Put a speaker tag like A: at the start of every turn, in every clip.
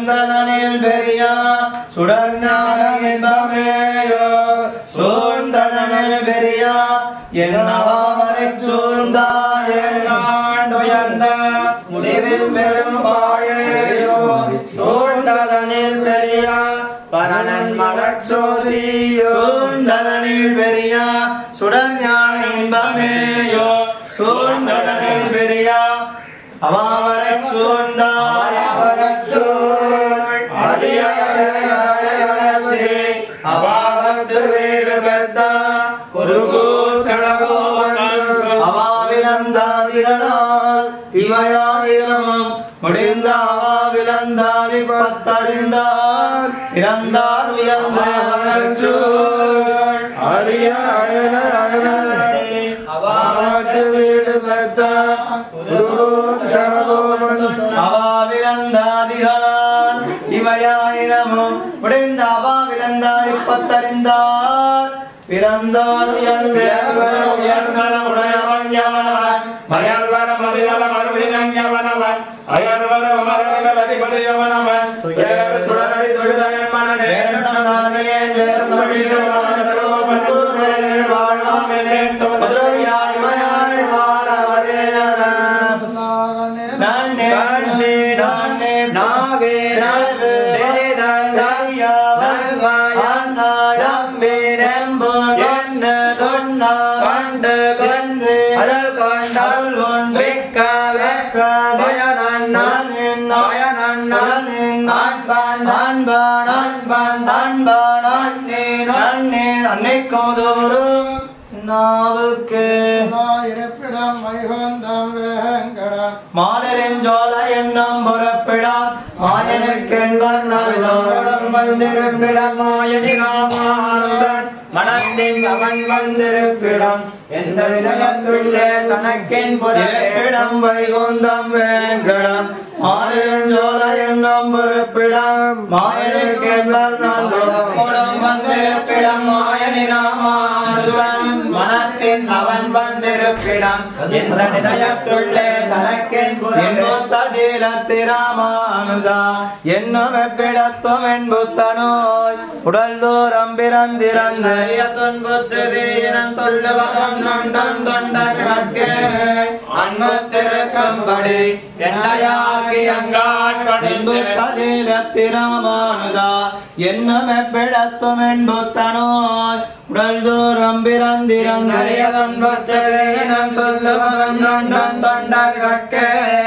A: சூழ்ந்ததனில் பெரியா சுடர்ஞான இன்பமேயோ சூழ்ந்ததனில் பெரியா என்னவாவரை சூழ்ந்தாய் என்னாண்டுயர்ந்த முடிவில் பெரும் பாழேயோ சூழ்ந்ததனில் பெரியா பரணன் மலச்சோதியோ சூழ்ந்ததனில் பெரியா சுடர்ஞான இன்பமேயோ சூழ்ந்ததனில் பெரியா அவாவரை சூழ்ந்தாய் அவரைச் சூழ் அரியவளர்த்தே அவாவத்து வீடு பெற்ற அவாவிலந்தாதிரனால் இவையாயிரமும் முடிந்த அவாவிலந்தாதி பத்தறிந்தார் இறந்தார் உயர்ந்த
B: வீடு பெற்ற
A: அவாவிலந்தாதிகளால் இவையாயிரமும் முடிந்த அவாவிலந்தாதி பத்தறிந்தார் பிறந்தார் உயர்ந்த உடையவன் எவனவன்
B: மயல்வர மதிவல மறுவினன் எவனவன் அயர்வர மரங்கள் அதிபதியவனவன்
A: துயரடு சுடரடி தொழுதனின் மனடே நானே வேறு வாழ்வாம் மதுரவியாள் மயாள் வாரவரேரம் நன்னே நன்னே நன்னே நாவே நாவே வேதந்தாயவன் வாயன்னாயம்பே செம்பொன் என்ன தொன்னா கண்டு கண்டு அருள் கொண்டால் கொண்டு வெக்க வெக்க பயனன்னான் பயனன்னான் அன்பான் அன்பான் அன்பான் அன்பான் அன்னே நன்னே அன்னைக்கும் தோறும் நாவுக்கு
B: இருப்பிடம் வைகுந்தம் வேங்கடம்
A: மாலரிஞ்சோல என்னும் புறப்பிடம் மாயனுக்கென்பர் நல்தோறும்
B: வந்திருப்பிடம் மாயனி ராமானுசன் மனத்தின் அவன் வந்திருப்பிடம் எந்த விதயத்துள்ளே தனக்கென்
A: இருப்பிடம் வைகுந்தம் வேங்கடம் மாலரிஞ்சோல என்னும் புறப்பிடம் மாயனுக்கென்பர் நல்தோறும்
B: வந்திருப்பிடம் மாயனி ராமானுசன் மனத்தின் அவன் வந்திருப்பிடம் எந்த விதயத்துள்ளே தனக்கென்
A: என்புத்த சீலத்திராமானுஜா என்னும் எப்பிடத்தும் என்புத்தனோய் உடல் தூரம் பிறந்திறந்து
B: துன்புற்று வீரன் சொல்லுவதம் நொண்டன் தொண்டர்கட்கே அன்பத்திருக்கும்படி என்னையாக்கி அங்காட்படிந்து
A: என்புத்த சீலத்திராமானுஜா என்னும் எப்பிடத்தும் என்புத்தனோய் உடல் தூரம் பிறந்திறந்து
B: நிறைய துன்பத்து வீரன் சொல்லுவதம் நொண்டன் தொண்டர்கட்கே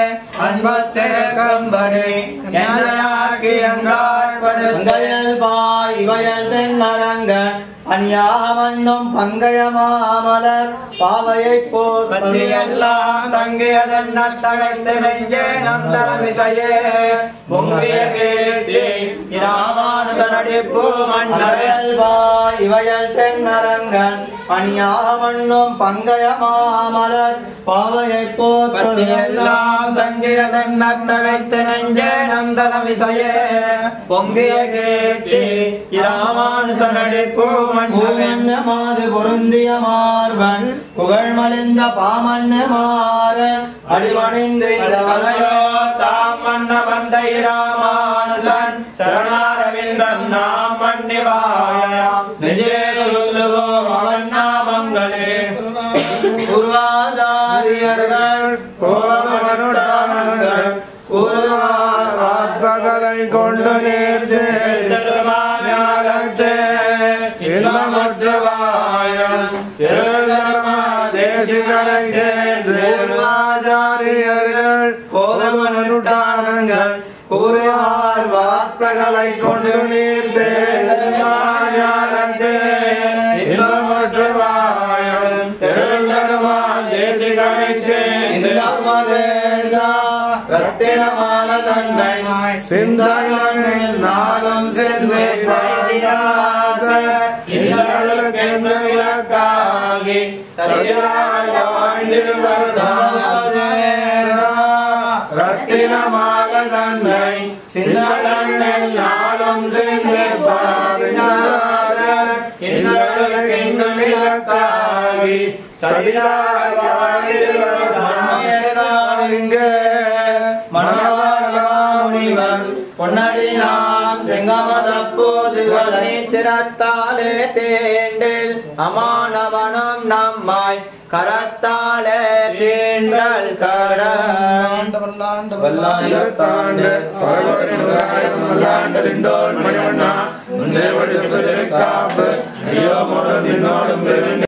B: அன்பத்திருக்கும்படி என்னையாக்கி அங்காட்படிந்து
A: பங்கையல் பாய் இவையல் தென்னரங்கன் அணியாக மண்ணும் பங்கைய மாமலர் பாவையை போற்பது
B: பத்தியெல்லாம் தங்கியதன் நட்டகைத்து நெஞ்சே நந்தனமிசையே பொங்கிய கீர்த்தி இராமானுதனடி பூமண்டலே
A: மண்டல் பாய் இவையல் தென்னரங்கன் அணியாக மண்ணும் பங்கைய மாமலர் பாவையை போற்பது
B: பத்தியெல்லாம் தங்கியதன் நட்டகைத்து நெஞ்சே நந்தனமிசையே பொங்கிய கீர்த்தி இராமானுதனடி பூமண்டலே
A: பூமண்ணமாது பொருந்திய மார்பன் புகழ் மலிந்த பாமண்ண மாறன் அடிமணிந்து இந்த வலையோ
B: வலையோ தாம் மன்ன வந்த இராமானுசன் சரணாரவிந்தன் நாம் மன்னிவாயாம் நெஞ்சிலே சொல்லுவோம் அவன் நாமங்களே
A: பூர்வாச்சாரியர்கள்
B: கோமனுடானங்கள்
A: கூறுவார்
B: ஆத்மகளை கொண்டு நேர்ந்து திருமாஞானத்தே இன்பமுற்றுவாயம் திருதர்மா தேசிகளை சேர்ந்து
A: பூர்வாச்சாரியர்கள் போதமனுட்டானங்கள் கூறுவார் வார்த்தைகளை கொண்டு நீர்த்தே
B: திருமாஞானத்தே இன்பமுற்றுவாயம் திருதர்மா தேசிகளை சேர்ந்து
A: ரத்தினமான தன்னை சிந்தனையில் நாளும் சேர்ந்து
B: இன்னர்களுக்கென்று விளக்காகி சரியாக ரத்தினமாக தன்னை சிந்தனையில் நாளும் சேர்ந்து இன்னர்களுக்கென்று விளக்காகி சரியாக
A: இங்கே மனவாள முனிவன் பொன்னடியாம் செங்கமதப்போதுகளை
B: சிரத்தாலே தேண்டில் அமானவனும் நம்மாய் கரத்தாலே தீண்டல் கடன்
A: வல்லாயிரத்தாண்டு பரவடிவாயிரம் வல்லாண்டு